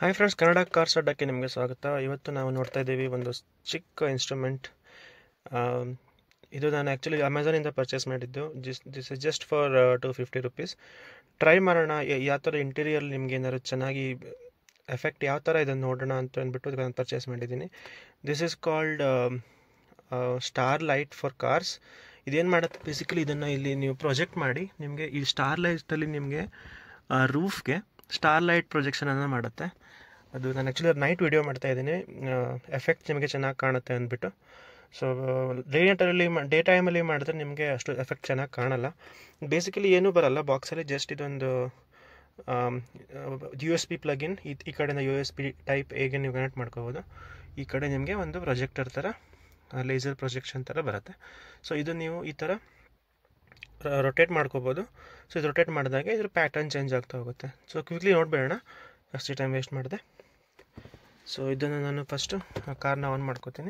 hi friends Kannada cars ಅಡ್ಡಕ್ಕೆ ನಿಮಗೆ ಸ್ವಾಗತ ಇವತ್ತು ನಾವು ನೋಡ್ತಾ ಇದ್ದೀವಿ ಒಂದು ಚಿಕ್ಕ ಇನ್ಸ್ಟ್ರೂಮೆಂಟ್ ಇದು ನಾನು ಆ್ಯಕ್ಚುಲಿ ಅಮೆಝಾನಿಂದ ಪರ್ಚೇಸ್ ಮಾಡಿದ್ದು this this is just for two fifty rupees try ಮಾಡೋಣ ಯ- ಯಾವ ಥರ ಇಂಟೀರಿಯರ್ ನಿಮ್ಗೆ ಏನಾದ್ರು ಚೆನ್ನಾಗಿ ಎಫೆಕ್ಟ್ ಯಾವ ಥರ ಇದನ್ನು ನೋಡೋಣ ಅಂತ ಅಂದ್ಬಿಟ್ಟು ನಾನು ಪರ್ಚೇಸ್ ಮಾಡಿದ್ದೀನಿ this is called star light for cars ಇದೇನು ಮಾಡುತ್ತೆ ಬೇಸಿಕಲಿ ಇದನ್ನು ಇಲ್ಲಿ ನೀವು ಪ್ರೊಜೆಕ್ಟ್ ಮಾಡಿ ನಿಮಗೆ ಈ ಸ್ಟಾರ್ ಲೈಟಲ್ಲಿ ನಿಮಗೆ ರೂಫ್ಗೆ ಸ್ಟಾರ್ ಲೈಟ್ ಪ್ರೊಜೆಕ್ಷನನ್ನು ಮಾಡುತ್ತೆ ಅದು ನಾನು ಆ್ಯಕ್ಚುಲಿ ನೈಟ್ ವಿಡಿಯೋ ಮಾಡ್ತಾ ಇದ್ದೀನಿ ಎಫೆಕ್ಟ್ ನಿಮಗೆ ಚೆನ್ನಾಗಿ ಕಾಣುತ್ತೆ ಅಂದ್ಬಿಟ್ಟು ಸೊ ಡೇ ನೈಟಲ್ಲಿ ಡೇ ಟೈಮಲ್ಲಿ ಮಾಡಿದ್ರೆ ನಿಮಗೆ ಅಷ್ಟು ಎಫೆಕ್ಟ್ ಚೆನ್ನಾಗಿ ಕಾಣಲ್ಲ ಬೇಸಿಕಲಿ ಏನೂ ಬರಲ್ಲ ಬಾಕ್ಸಲ್ಲಿ ಜಸ್ಟ್ ಇದೊಂದು ಯು ಎಸ್ ಪಿ ಪ್ಲಗಿನ್ ಈ ಈ ಕಡೆಯಿಂದ ಯು ಎಸ್ ಪಿ ಟೈಪ್ ಹೇಗೆ ನೀವು ಕನೆಕ್ಟ್ ಮಾಡ್ಕೋಬೋದು ಈ ಕಡೆ ನಿಮಗೆ ಒಂದು ಪ್ರೊಜೆಕ್ಟರ್ ಥರ ಲೇಸರ್ ಪ್ರೊಜೆಕ್ಷನ್ ಥರ ಬರುತ್ತೆ ಸೊ ಇದು ನೀವು ಈ ಥರ ರೊಟೇಟ್ ಮಾಡ್ಕೋಬೋದು ಸೊ ಇದು ರೊಟೇಟ್ ಮಾಡಿದಾಗ ಇದ್ರ ಪ್ಯಾಟರ್ನ್ ಚೇಂಜ್ ಆಗ್ತಾ ಹೋಗುತ್ತೆ ಸೊ ಕ್ವಿಕ್ಲಿ ನೋಡಬೇಡ ಅಷ್ಟೇ ಟೈಮ್ ವೇಸ್ಟ್ ಮಾಡಿದೆ ಸೊ ಇದನ್ನು ನಾನು ಫಸ್ಟು ಕಾರ್ನ ಆನ್ ಮಾಡ್ಕೋತೀನಿ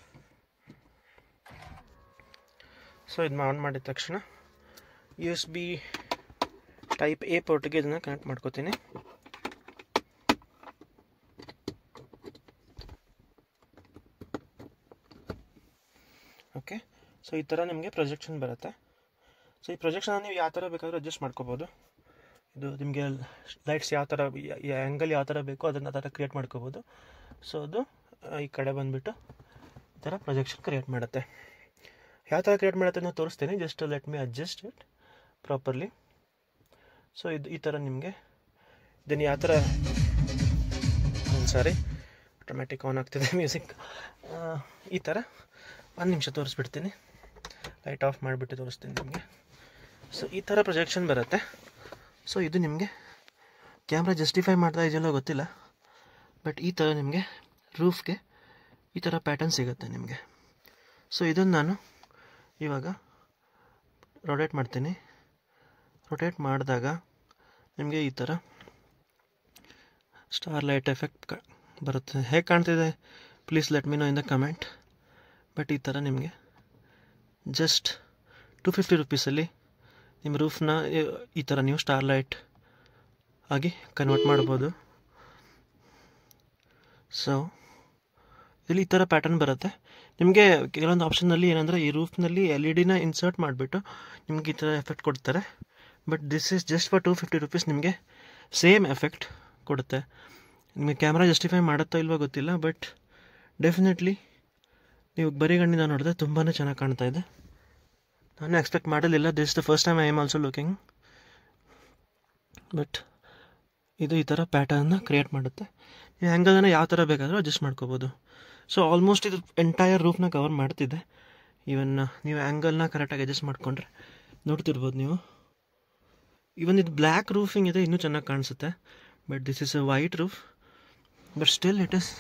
ಸೊ ಇದನ್ನ ಆನ್ ಮಾಡಿದ ತಕ್ಷಣ U S B type A ಪೋರ್ಟ್ಗೆ ಇದನ್ನು ಕನೆಕ್ಟ್ ಮಾಡ್ಕೋತೀನಿ ಓಕೆ ಸೊ ಈ ಥರ ನಿಮಗೆ ಪ್ರೊಜೆಕ್ಷನ್ ಬರುತ್ತೆ ಸೊ ಈ ಪ್ರೊಜೆಕ್ಷನ್ ನೀವು ಯಾವ ಥರ ಬೇಕಾದರೂ ಅಡ್ಜಸ್ಟ್ ಮಾಡ್ಕೋಬೋದು ಇದು ನಿಮಗೆ ಲೈಟ್ಸ್ ಯಾವ ಥರ ಆ್ಯಂಗಲ್ ಯಾವ ಥರ ಬೇಕೋ ಅದನ್ನು ಆ ಥರ ಕ್ರಿಯೇಟ್ ಮಾಡ್ಕೋಬೋದು ಸೊ ಅದು ಆ, ಈ ಕಡೆ ಬಂದುಬಿಟ್ಟು ಈ ಥರ ಪ್ರೊಜೆಕ್ಷನ್ ಕ್ರಿಯೇಟ್ ಮಾಡುತ್ತೆ ಯಾವ ಥರ ಕ್ರಿಯೇಟ್ ಮಾಡುತ್ತೆ ಅನ್ನೋ ತೋರಿಸ್ತೀನಿ just let me adjust it properly so ಇದು ಈ ಥರ ನಿಮಗೆ ಇದನ್ನು ಯಾವ ಥರ ಸಾರಿ ಆಟೋಮ್ಯಾಟಿಕ್ ಆನ್ ಆಗ್ತಿದೆ ಮ್ಯೂಸಿಕ್ ಈ ಥರ ಒಂದು ನಿಮಿಷ ತೋರಿಸ್ಬಿಡ್ತೀನಿ ಲೈಟ್ ಆಫ್ ಮಾಡಿಬಿಟ್ಟು ತೋರಿಸ್ತೀನಿ ನಿಮಗೆ ಸೊ ಈ ಥರ ಪ್ರೊಜೆಕ್ಷನ್ ಬರುತ್ತೆ ಸೊ ಇದು ನಿಮಗೆ ಕ್ಯಾಮ್ರಾ ಜಸ್ಟಿಫೈ ಮಾಡ್ತಾ ಇದೆಯಲ್ಲೋ ಗೊತ್ತಿಲ್ಲ ಬಟ್ ಈ ಥರ ನಿಮಗೆ ರೂಫ್ಗೆ ಈ ಥರ ಪ್ಯಾಟರ್ನ್ ಸಿಗುತ್ತೆ ನಿಮಗೆ ಸೊ ಇದನ್ನು ನಾನು ಇವಾಗ ರೊಟೇಟ್ ಮಾಡ್ತೀನಿ ರೊಟೇಟ್ ಮಾಡಿದಾಗ ನಿಮಗೆ ಈ ಥರ ಸ್ಟಾರ್ ಲೈಟ್ ಎಫೆಕ್ಟ್ ಬರುತ್ತೆ ಹೇಗೆ ಕಾಣ್ತಿದೆ please let me know in the comment but ಈ ಥರ ನಿಮಗೆ ಜಸ್ಟ್ ಟು ಫಿಫ್ಟಿ ರುಪೀಸಲ್ಲಿ ನಿಮ್ಮ ರೂಫ್ನ ಈ ಥರ ನೀವು ಸ್ಟಾರ್ ಲೈಟ್ ಆಗಿ ಕನ್ವರ್ಟ್ ಮಾಡ್ಬೋದು ಸೊ ಇಲ್ಲಿ ಈ ಥರ ಪ್ಯಾಟರ್ನ್ ಬರುತ್ತೆ ನಿಮಗೆ ಕೆಲವೊಂದು ಆಪ್ಷನ್ನಲ್ಲಿ ಏನಂದರೆ ಈ ರೂಫ್ನಲ್ಲಿ ಎಲ್ ಇ ಡಿನ ಇನ್ಸರ್ಟ್ ಮಾಡಿಬಿಟ್ಟು ನಿಮಗೆ ಈ ಥರ ಎಫೆಕ್ಟ್ ಕೊಡ್ತಾರೆ but this is just for two fifty rupees ನಿಮಗೆ ಸೇಮ್ ಎಫೆಕ್ಟ್ ಕೊಡುತ್ತೆ ನಿಮಗೆ ಕ್ಯಾಮ್ರಾ ಜಸ್ಟಿಫೈ ಮಾಡುತ್ತೋ ಇಲ್ವೋ ಗೊತ್ತಿಲ್ಲ ಬಟ್ ಡೆಫಿನೆಟ್ಲಿ ನೀವು ಬರೀ ಗಣ್ಣಿಂದ ನೋಡಿದ್ರೆ ತುಂಬಾ ಚೆನ್ನಾಗಿ ಕಾಣ್ತಾ ಇದೆ ನಾನು ಎಕ್ಸ್ಪೆಕ್ಟ್ ಮಾಡಲಿಲ್ಲ this the first time I am also looking but ಇದು ಈ ಥರ ಪ್ಯಾಟರ್ನ್ನ ಕ್ರಿಯೇಟ್ ಮಾಡುತ್ತೆ ನೀವು ಹ್ಯಾಂಗಲನ್ನು ಯಾವ ಥರ ಬೇಕಾದರೂ ಅಡ್ಜಸ್ಟ್ ಮಾಡ್ಕೋಬೋದು ಸೊ ಆಲ್ಮೋಸ್ಟ್ ಇದು ಎಂಟೈರ್ ರೂಫ್ನ ಕವರ್ ಮಾಡ್ತಿದೆ ಈವನ್ ನೀವು ಆ್ಯಂಗಲ್ನ ಕರೆಕ್ಟಾಗಿ ಅಡ್ಜಸ್ಟ್ ಮಾಡಿಕೊಂಡ್ರೆ ನೋಡ್ತಿರ್ಬೋದು ನೀವು ಇವನ್ ಇದು ಬ್ಲ್ಯಾಕ್ ರೂಫಿಂಗ್ ಇದೆ ಇನ್ನೂ ಚೆನ್ನಾಗಿ ಕಾಣಿಸುತ್ತೆ but this is a white roof but still it is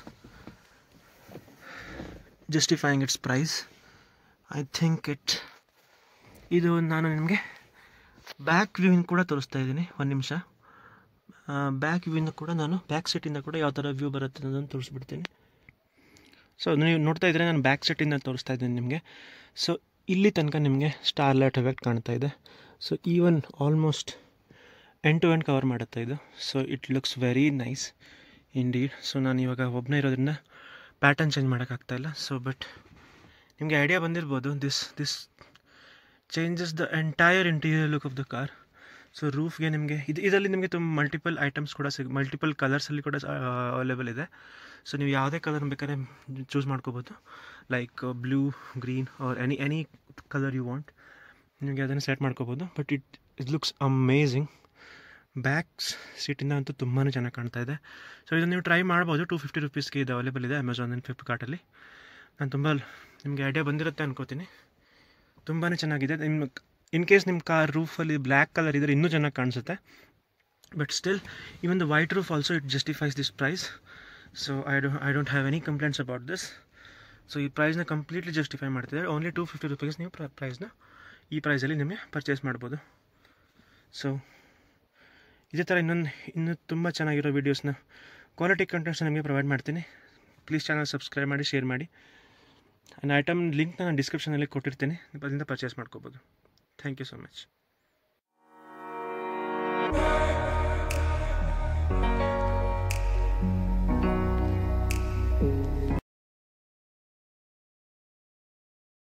justifying its price I think it ಇದು ನಾನು ನಿಮಗೆ ಬ್ಯಾಕ್ ವ್ಯೂವಿಂದ ಕೂಡ ತೋರಿಸ್ತಾ ಇದ್ದೀನಿ ಒಂದು ನಿಮಿಷ ಬ್ಯಾಕ್ ವ್ಯೂವಿಂದ ಕೂಡ ನಾನು ಬ್ಯಾಕ್ ಸೀಟಿಂದ ಕೂಡ ಯಾವ ಥರ ವ್ಯೂ ಬರುತ್ತೆ ಅನ್ನೋದನ್ನು ತೋರಿಸ್ಬಿಡ್ತೀನಿ ಸೊ ನೀವು ನೋಡ್ತಾ ಇದ್ದರೆ ನಾನು ಬ್ಯಾಕ್ ಸೀಟಿಂದ ತೋರಿಸ್ತಾ ಇದ್ದೀನಿ ನಿಮಗೆ ಸೊ ಇಲ್ಲಿ ತನಕ ನಿಮಗೆ ಸ್ಟಾರ್ ಲೈಟ್ ಎಫೆಕ್ಟ್ ಕಾಣ್ತಾ ಇದೆ so even almost end to end cover ಮಾಡುತ್ತೆ ಇದು so it looks very nice indeed so ನಾನು ಇವಾಗ ಒಬ್ಬನೇ ಇರೋದ್ರಿಂದ ಪ್ಯಾಟರ್ನ್ ಚೇಂಜ್ ಮಾಡೋಕ್ಕಾಗ್ತಾಯಿಲ್ಲ ಸೊ ಬಟ್ ನಿಮಗೆ ಐಡಿಯಾ ಬಂದಿರ್ಬೋದು this this changes the entire interior look of the car so ರೂಫ್ಗೆ ನಿಮಗೆ ಇದು ಇದರಲ್ಲಿ ನಿಮಗೆ ತುಂಬ ಮಲ್ಟಿಪಲ್ ಐಟಮ್ಸ್ ಕೂಡ ಸಿಗ್ ಮಲ್ಟಿಪಲ್ ಕಲರ್ಸಲ್ಲಿ ಕೂಡ ಅವೈಲೇಬಲ್ ಇದೆ ಸೊ ನೀವು ಯಾವುದೇ ಕಲರ್ ಬೇಕಾದ್ರೆ ಚೂಸ್ ಮಾಡ್ಕೋಬೋದು like blue green or any any colour you want ನಿಮಗೆ ಅದನ್ನು ಸೆಟ್ ಮಾಡ್ಕೋಬೋದು but it it looks amazing back ಸೀಟಿಂದ ಅಂತೂ ತುಂಬಾ ಚೆನ್ನಾಗಿ ಕಾಣ್ತಾ ಇದೆ ಸೊ ಇದನ್ನು ನೀವು ಟ್ರೈ ಮಾಡ್ಬೋದು ಟು ಫಿಫ್ಟಿ ರುಪೀಸ್ಗೆ ಇದು ಅವೈಲೇಬಲ್ ಇದೆ ಅಮೆಝಾನ್ ಆ್ಯಂಡ್ ಫ್ಲಿಪ್ಕಾರ್ಟಲ್ಲಿ ನಾನು ತುಂಬ ನಿಮಗೆ ಐಡಿಯಾ ಬಂದಿರುತ್ತೆ ಅನ್ಕೋತೀನಿ ತುಂಬಾ ಚೆನ್ನಾಗಿದೆ ನಿಮ್ಮ ಇನ್ ಕೇಸ್ ನಿಮ್ಮ ಕಾರ್ ರೂಫಲ್ಲಿ ಬ್ಲ್ಯಾಕ್ ಕಲರ್ ಇದ್ದರೆ ಇನ್ನೂ ಚೆನ್ನಾಗಿ ಕಾಣಿಸುತ್ತೆ but still even the white roof also it justifies this price so I do I don't have any complaints about this so ಈ ಪ್ರೈಸ್ನ ಕಂಪ್ಲೀಟ್ಲಿ ಜಸ್ಟಿಫೈ ಮಾಡ್ತಿದ್ದಾರೆ ಓನ್ಲಿ ಟು ಫಿಫ್ಟಿ ರುಪೀಸ್ ನೀವು ಪ್ರೈಸ್ನ ಈ ಪ್ರೈಸಲ್ಲಿ ನಿಮಗೆ ಪರ್ಚೇಸ್ ಮಾಡ್ಬೋದು ಸೊ ಇದೇ ಥರ ಇನ್ನೊಂದು ಇನ್ನೂ ತುಂಬ ಚೆನ್ನಾಗಿರೋ ವೀಡಿಯೋಸ್ನ ಕ್ವಾಲಿಟಿ ಕಂಟೆಂಟ್ಸ್ನ ನಿಮಗೆ ಪ್ರೊವೈಡ್ ಮಾಡ್ತೀನಿ ಪ್ಲೀಸ್ ಚಾನಲ್ ಸಬ್ಸ್ಕ್ರೈಬ್ ಮಾಡಿ ಶೇರ್ ಮಾಡಿ ಆ್ಯಂಡ್ ಐಟಮ್ ಲಿಂಕ್ನ ನಾನು ಡಿಸ್ಕ್ರಿಪ್ಷನಲ್ಲಿ ಕೊಟ್ಟಿರ್ತೀನಿ ನೀವು ಅದರಿಂದ ಪರ್ಚೇಸ್ ಮಾಡ್ಕೋಬೋದು ಥ್ಯಾಂಕ್ ಯು ಸೊ ಮಚ್